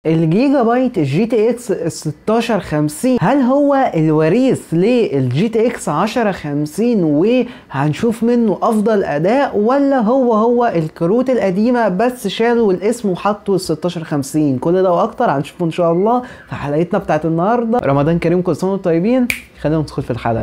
الجيجا بايت الجي تي اكس 1650 هل هو الوريث للجي تي اكس 1050 وهنشوف منه افضل اداء ولا هو هو الكروت القديمه بس شالوا الاسم وحطوا ال 1650 كل ده واكتر هنشوفه ان شاء الله في حلقتنا بتاعت النهارده رمضان كريم كل سنه وانتم طيبين خلينا ندخل في الحلقه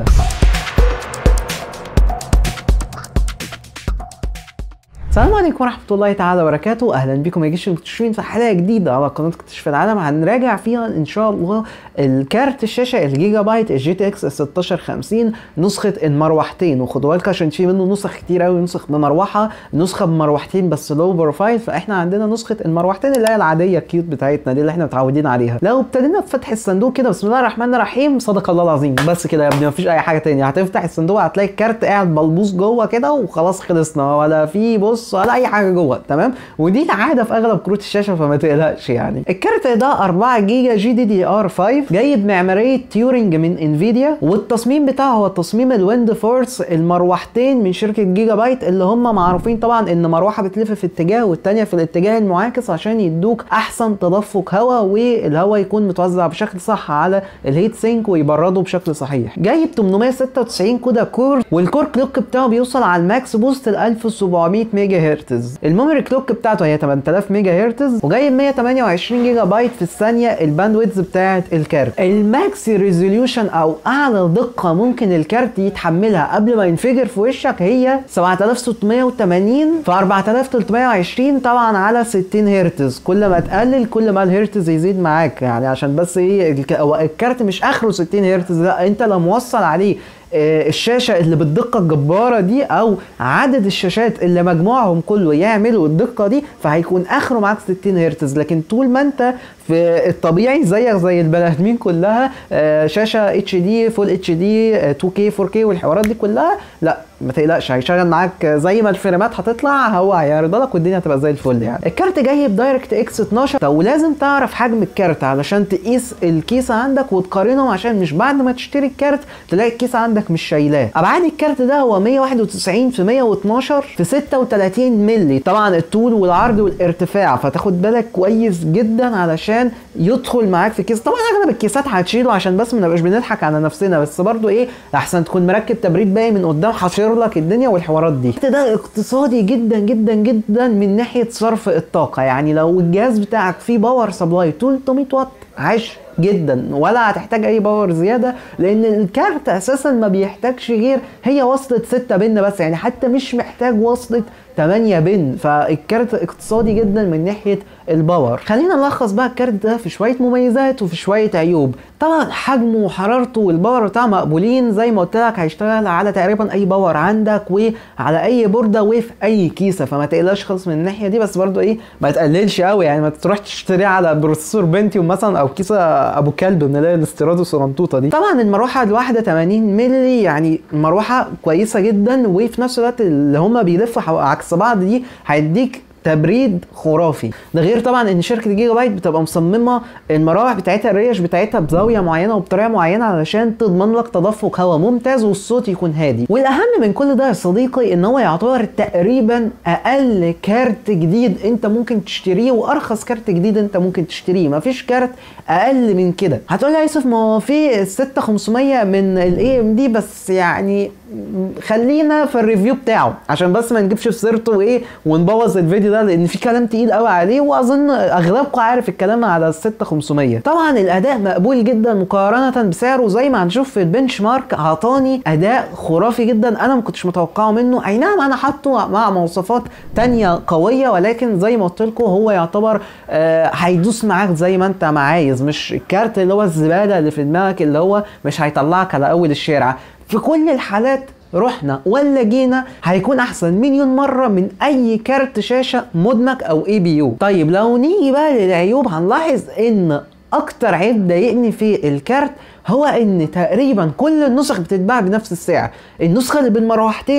السلام عليكم ورحمة الله تعالى وبركاته، أهلا بكم يا جيش المكتشفين في حلقة جديدة على قناة اكتشاف العالم هنراجع فيها إن شاء الله الكارت الشاشة الجيجا بايت الجي تي اكس 1650 نسخة المروحتين وخدوا بالكم عشان في منه نسخ كتير قوي نسخ بمروحة نسخة بمروحتين بس لو بروفايل فإحنا عندنا نسخة المروحتين اللي هي العادية الكيوت بتاعتنا دي اللي إحنا متعودين عليها. لو ابتدينا بفتح الصندوق كده بسم الله الرحمن الرحيم صدق الله العظيم بس كده يا ابني مفيش أي حاجة تانية هتفتح الصندوق هتلاقي الكارت قاعد بلبوص جوه كده وخلاص خلصنا ولا في بص ولا أي حاجة جوه تمام ودي العاده في اغلب كروت الشاشه فما تقلقش يعني الكارت ده 4 جيجا جي دي دي ار 5 جاي بمعماريه تيورينج من انفيديا والتصميم بتاعه هو تصميم الويند فورس المروحتين من شركه جيجا بايت اللي هم معروفين طبعا ان مروحه بتلف في اتجاه والثانيه في الاتجاه المعاكس عشان يدوك احسن تدفق هواء والهواء يكون متوزع بشكل صح على الهيت سينك ويبرده بشكل صحيح جاي ب 896 كودا كور والكور كلوك بتاعه بيوصل على الماكس بوست ل 1700 ميجا هرتز الميموري كلوك بتاعته هي 8000 ميجا هرتز وجاي ب 128 جيجا بايت في الثانيه الباندويدز بتاعه الكارت الماكسي ريزوليوشن او اعلى دقه ممكن الكارت يتحملها قبل ما ينفجر في وشك هي 7680 في 4320 طبعا على 60 هرتز كل ما تقلل كل ما الهرتز يزيد معاك يعني عشان بس ايه الكارت مش اخره 60 هرتز لا انت لو موصل عليه الشاشه اللي بالدقه الجباره دي او عدد الشاشات اللي مجموعهم كله يعملوا الدقه دي فهيكون اخره معاك 60 هرتز لكن طول ما انت في الطبيعي زيك زي البني ادمين كلها شاشه اتش دي فول اتش دي 2 كي 4 كي والحوارات دي كلها لا ما تقلقش هيشغل معاك زي ما الفريمات هتطلع هو هيعرض لك والدنيا هتبقى زي الفل يعني الكارت جاي بدايركت اكس 12 ولازم تعرف حجم الكارت علشان تقيس الكيسه عندك وتقارنهم عشان مش بعد ما تشتري الكارت تلاقي الكيسه عندك مش شايلاه ابعاد الكارت ده هو 191 في 112 في 36 مللي طبعا الطول والعرض والارتفاع فتاخد بالك كويس جدا علشان يدخل معاك في الكيس طبعا اغلب الكيسات هتشيله عشان بس ما نبقاش بنضحك على نفسنا بس برضو ايه احسن تكون مركب تبريد باقي من قدام حاشر لك الدنيا والحوارات دي ده اقتصادي جدا جدا جدا من ناحيه صرف الطاقه يعني لو الجهاز بتاعك فيه باور سبلاي 300 واط عاش جدا ولا هتحتاج اي باور زياده لان الكارت اساسا ما بيحتاجش غير هي وصلة 6 بن بس يعني حتى مش محتاج وصلة 8 بن فالكارت اقتصادي جدا من ناحيه الباور خلينا نلخص بقى الكارت ده في شويه مميزات وفي شويه عيوب طبعا حجمه وحرارته والباور بتاعه مقبولين زي ما قلت لك هيشتغل على تقريبا اي باور عندك وعلى اي بورده وفي اي كيسه فما تقلقش خالص من الناحيه دي بس برضو ايه ما تقللش قوي يعني ما تروح تشتريه على بروسيسور بنتيوم مثلا او كيسه ابو كلب من اللي هي الاستيراد والصغنطوطه دي طبعا المروحه الواحده 80 مللي يعني مروحه كويسه جدا وفي نفس الوقت اللي هم بيلفوا عكس بعض دي هيديك تبريد خرافي ده غير طبعا ان شركه جيجا بايت بتبقى مصممه المراوح بتاعتها الريش بتاعتها بزاويه معينه وبطريقه معينه علشان تضمن لك تدفق هواء ممتاز والصوت يكون هادي والاهم من كل ده يا صديقي ان هو يعتبر تقريبا اقل كارت جديد انت ممكن تشتريه وارخص كارت جديد انت ممكن تشتريه مفيش كارت اقل من كده هتقول لي يا يوسف ما هو في 6500 من الاي ام دي بس يعني خلينا في الريفيو بتاعه عشان بس ما نجيبش في سيرته وايه ونبوظ الفيديو ده لان في كلام تقيل قوي عليه واظن اغلبكم عارف الكلام على ال 6500 طبعا الاداء مقبول جدا مقارنه بسعره زي ما هنشوف في البنش مارك اعطاني اداء خرافي جدا انا ما كنتش متوقعه منه اي نعم انا حاطه مع مواصفات تانية قويه ولكن زي ما قلت لكم هو يعتبر آه هيدوس معاك زي ما انت ما عايز مش الكارت اللي هو الزباله اللي في دماغك اللي هو مش هيطلعك على اول الشارع في كل الحالات رحنا ولا جينا هيكون احسن مليون مره من اي كارت شاشه مدمج او اي بي يو طيب لو نيجي بقى للعيوب هنلاحظ ان اكتر عيب ضايقني في الكارت هو ان تقريبا كل النسخ بتتباع بنفس السعر النسخه اللي بالمروحتين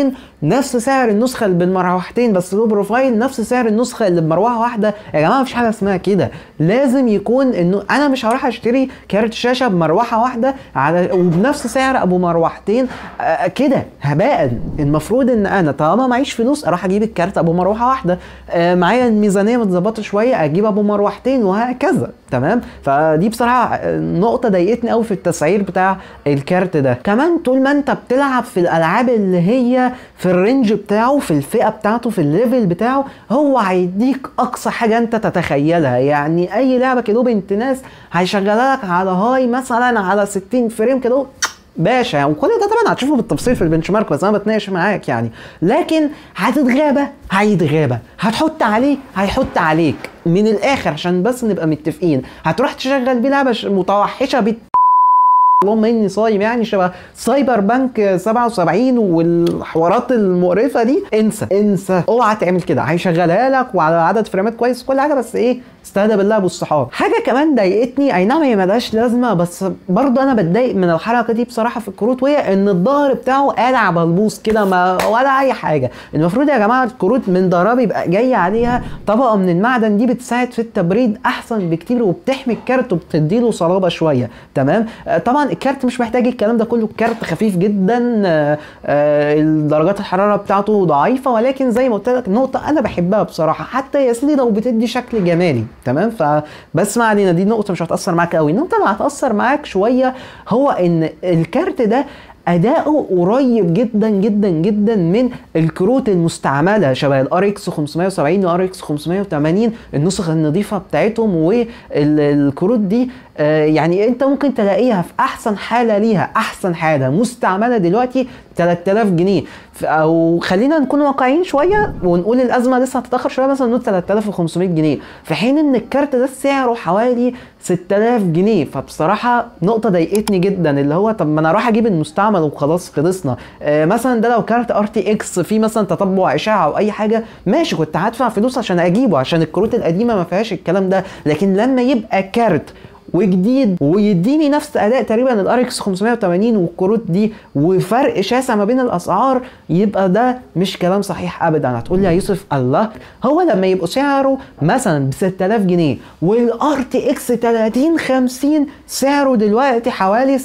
نفس سعر النسخه اللي بالمروحتين بس له بروفايل نفس سعر النسخه اللي بمروحه واحده يا جماعه مفيش حاجه اسمها كده لازم يكون انه انا مش هروح اشتري كارت شاشه بمروحه واحده على وبنفس سعر ابو مروحتين آه كده هباء المفروض ان انا طالما معيش فلوس اروح اجيب الكارت ابو مروحه واحده آه معايا الميزانيه متظبطه شويه اجيب ابو مروحتين وهكذا تمام فدي بصراحه نقطه ضايقتني قوي في التسعير بتاع الكارت ده كمان طول ما انت بتلعب في الالعاب اللي هي في الرينج بتاعه في الفئه بتاعته في الليفل بتاعه هو هيديك اقصى حاجه انت تتخيلها يعني اي لعبه كده بنت ناس هيشغلها لك على هاي مثلا على 60 فريم كده باشا يعني وكل ده طبعا هتشوفه بالتفصيل في البنش مارك بس انا بتناقش معاك يعني لكن هتتغابى هيتغابى هتحط عليه هيحط عليك من الاخر عشان بس نبقى متفقين هتروح تشغل بيه لعبه متوحشه بت اللهم اني صايم يعني شبه سايبر بانك 77 والحوارات المقرفه دي انسى انسى اوعى تعمل كده هيشغلها لك وعلى عدد فريمات كويس كل حاجه بس ايه استهدى بالله والصحاب حاجه كمان ضايقتني اي نعم هي ملهاش لازمه بس برضه انا بتضايق من الحركه دي بصراحه في الكروت وهي ان الظهر بتاعه قالع بلبوس كده ما ولا اي حاجه المفروض يا جماعه الكروت من ظهرها بيبقى جاي عليها طبقه من المعدن دي بتساعد في التبريد احسن بكتير وبتحمي الكارت وبتديله صلابه شويه تمام طبعا الكارت مش محتاج الكلام ده كله الكارت خفيف جدا آه، آه، درجات الحراره بتاعته ضعيفه ولكن زي ما قلت لك نقطه انا بحبها بصراحه حتى يا سيدي لو بتدي شكل جمالي تمام فبس ما علينا دي نقطه مش هتاثر معاك قوي النقطه اللي هتاثر معاك شويه هو ان الكارت ده اداؤه قريب جدا جدا جدا من الكروت المستعمله شبه الار اكس 570 والار اكس 580 النسخ النظيفه بتاعتهم والكروت دي آه، يعني انت ممكن تلاقيها في احسن حاله ليها احسن حاله مستعمله دلوقتي 3000 جنيه ف- او خلينا نكون واقعيين شويه ونقول الازمه لسه هتتاخر شويه مثلا نقول 3500 جنيه في حين ان الكارت ده سعره حوالي 6000 جنيه فبصراحه نقطه ضايقتني جدا اللي هو طب ما انا اروح اجيب المستعمل وخلاص خلصنا آه مثلا ده لو كارت ار تي اكس فيه مثلا تتبع اشعه او اي حاجه ماشي كنت هدفع فلوس عشان اجيبه عشان الكروت القديمه ما فيهاش الكلام ده لكن لما يبقى كارت وجديد ويديني نفس اداء تقريبا الار اكس 580 والكروت دي وفرق شاسع ما بين الاسعار يبقى ده مش كلام صحيح ابدا هتقول لي يا يوسف الله هو لما يبقوا سعره مثلا ب 6000 جنيه والار تي اكس 30 50 سعره دلوقتي حوالي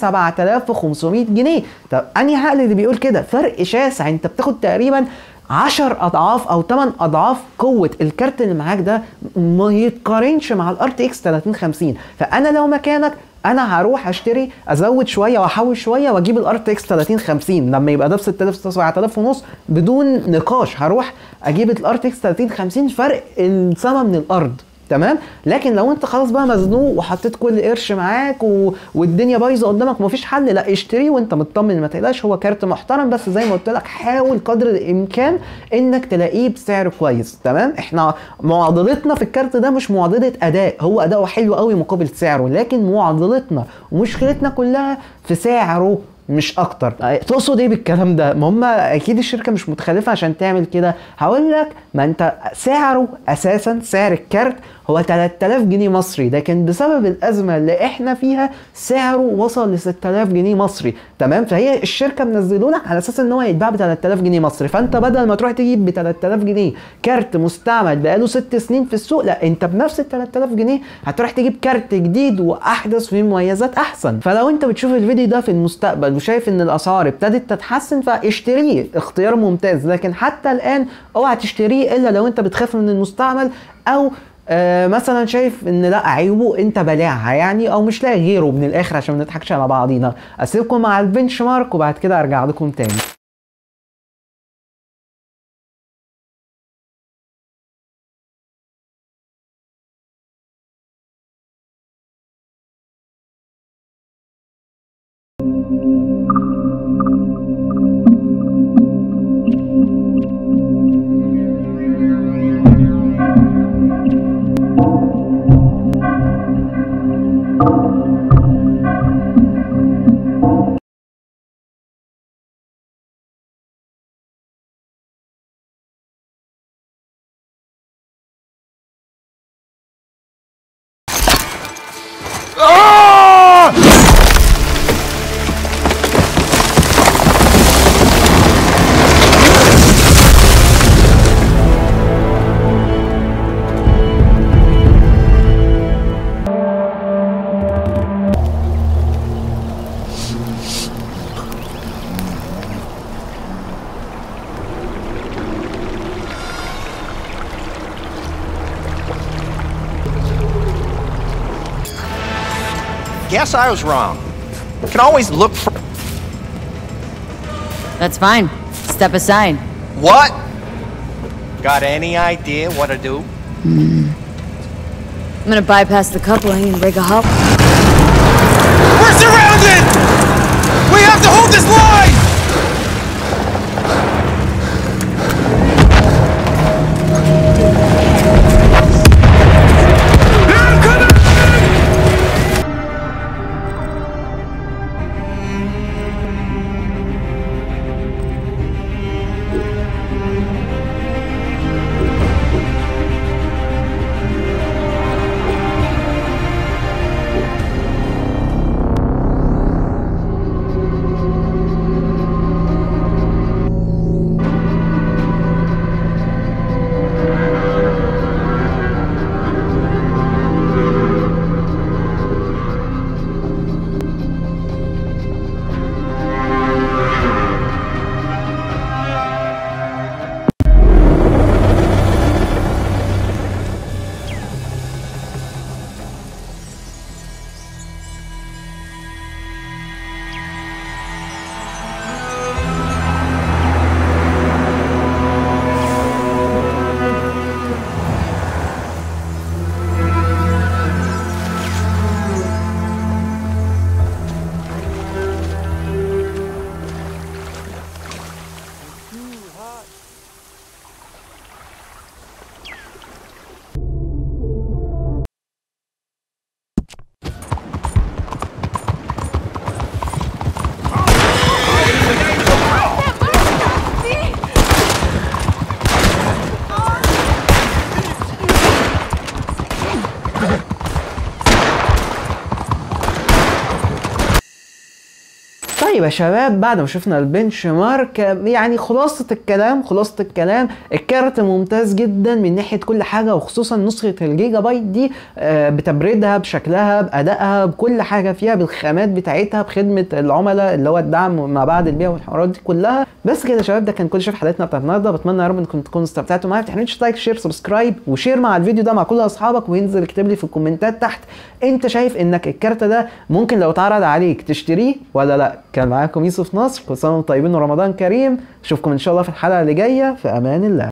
7500 جنيه طب انهي عقل اللي بيقول كده فرق شاسع انت بتاخد تقريبا 10 اضعاف او 8 اضعاف قوه الكارت اللي معاك ده ما يتقارنش مع الار تي اكس 3050 فانا لو مكانك انا هروح اشتري ازود شويه واحوش شويه واجيب الار تي اكس 3050 لما يبقى ده ب 6000 7000 ونص بدون نقاش هروح اجيب الار تي اكس 3050 فرق السما من الارض تمام لكن لو انت خلاص بقى مزنوق وحطيت كل قرش معاك و... والدنيا بايظه قدامك ومفيش حل لا اشتريه وانت مطمن ما تقلقش هو كارت محترم بس زي ما قلت لك حاول قدر الامكان انك تلاقيه بسعر كويس تمام احنا معضلتنا في الكارت ده مش معضله اداء هو اداؤه حلو قوي مقابل سعره لكن معضلتنا ومشكلتنا كلها في سعره مش اكتر تقصد ايه بالكلام ده ما هم اكيد الشركه مش متخلفه عشان تعمل كده هقول لك ما انت سعره اساسا سعر الكارت هو 3000 جنيه مصري لكن بسبب الازمه اللي احنا فيها سعره وصل ل 6000 جنيه مصري تمام فهي الشركه منزله لك على اساس ان هو يتباع ب 3000 جنيه مصري فانت بدل ما تروح تجيب ب 3000 جنيه كارت مستعمل بقاله ست سنين في السوق لا انت بنفس ال 3000 جنيه هتروح تجيب كارت جديد واحدث فيه مميزات احسن فلو انت بتشوف الفيديو ده في المستقبل وشايف ان الاسعار ابتدت تتحسن فاشتريه اختيار ممتاز لكن حتى الان اوعى تشتريه الا لو انت بتخاف من المستعمل او آه مثلا شايف ان لا عيوبه انت بلاعها يعني او مش لاقي غيره من الاخر عشان ما نضحكش على بعضينا اسيبكم مع البنش مارك وبعد كده ارجع لكم تاني guess I was wrong. You can always look for. That's fine. Step aside. What? Got any idea what to do? I'm gonna bypass the coupling and rig a hull. We're surrounded! We have to hold this line! طيب يا شباب بعد ما شفنا البنش مارك يعني خلاصة الكلام خلاصة الكلام الكارت ممتاز جدا من ناحية كل حاجة وخصوصا نسخة الجيجا بايت دي آه، بتبريدها بشكلها بأدائها بكل حاجة فيها بالخامات بتاعتها بخدمة العملاء اللي هو الدعم ما بعد البيع والحوارات دي كلها بس كده يا شباب ده كان كل شيء في حلقتنا بتاعت النهارده بتمنى يا رب انكم تكونوا استمتعتوا معايا ما تنسوش لايك شير سبسكرايب وشير مع الفيديو ده مع كل اصحابك وينزل اكتب لي في الكومنتات تحت انت شايف انك الكارت ده ممكن لو اتعرض عليك تشتريه ولا لا كان معاكم يوسف نصر كل سنه وانتم طيبين ورمضان كريم اشوفكم ان شاء الله في الحلقه اللي جايه في امان الله